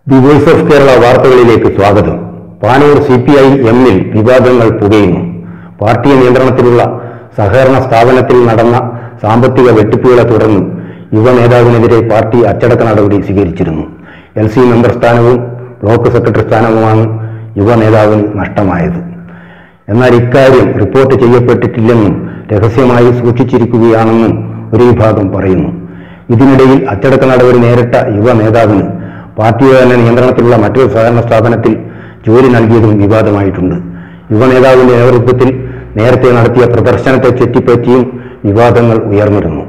the voice of Kerala വാർത്തകളിലേക്ക് സ്വാഗതം Panoor C P I എമ്മിൽ വിവാദങ്ങൾ പുകയുന്നു പാർട്ടി നിയന്ത്രണത്തിലുള്ള സഹകരണ സ്ഥാപനത്തിൽ നടന്ന സാമ്പത്തിക വെട്ടിപ്പുകളെ തുടർന്ന് യുവ നേതാവിനെതിരെ പാർട്ടി അച്ചടക്ക നടപടി സ്വീകരിച്ചിരുന്നു എൽ സി മെമ്പർ സ്ഥാനവും ബ്ലോക്ക് സെക്രട്ടറി സ്ഥാനവുമാണ് യുവ നേതാവിന് നഷ്ടമായത് എന്നാൽ ഇക്കാര്യം റിപ്പോർട്ട് ചെയ്യപ്പെട്ടിട്ടില്ലെന്നും രഹസ്യമായി സൂക്ഷിച്ചിരിക്കുകയാണെന്നും ഒരു വിഭാഗം പറയുന്നു ഇതിനിടയിൽ അച്ചടക്ക നടപടി നേരിട്ട യുവ നേതാവിന് പാർട്ടിയുടെ തന്നെ നിയന്ത്രണത്തിലുള്ള മറ്റൊരു സഹകരണ സ്ഥാപനത്തിൽ ജോലി നൽകിയതും വിവാദമായിട്ടുണ്ട് യുവ നേതാവിന്റെ നേതൃത്വത്തിൽ നേരത്തെ നടത്തിയ പ്രദർശനത്തെ ചുറ്റിപ്പറ്റിയും വിവാദങ്ങൾ ഉയർന്നിരുന്നു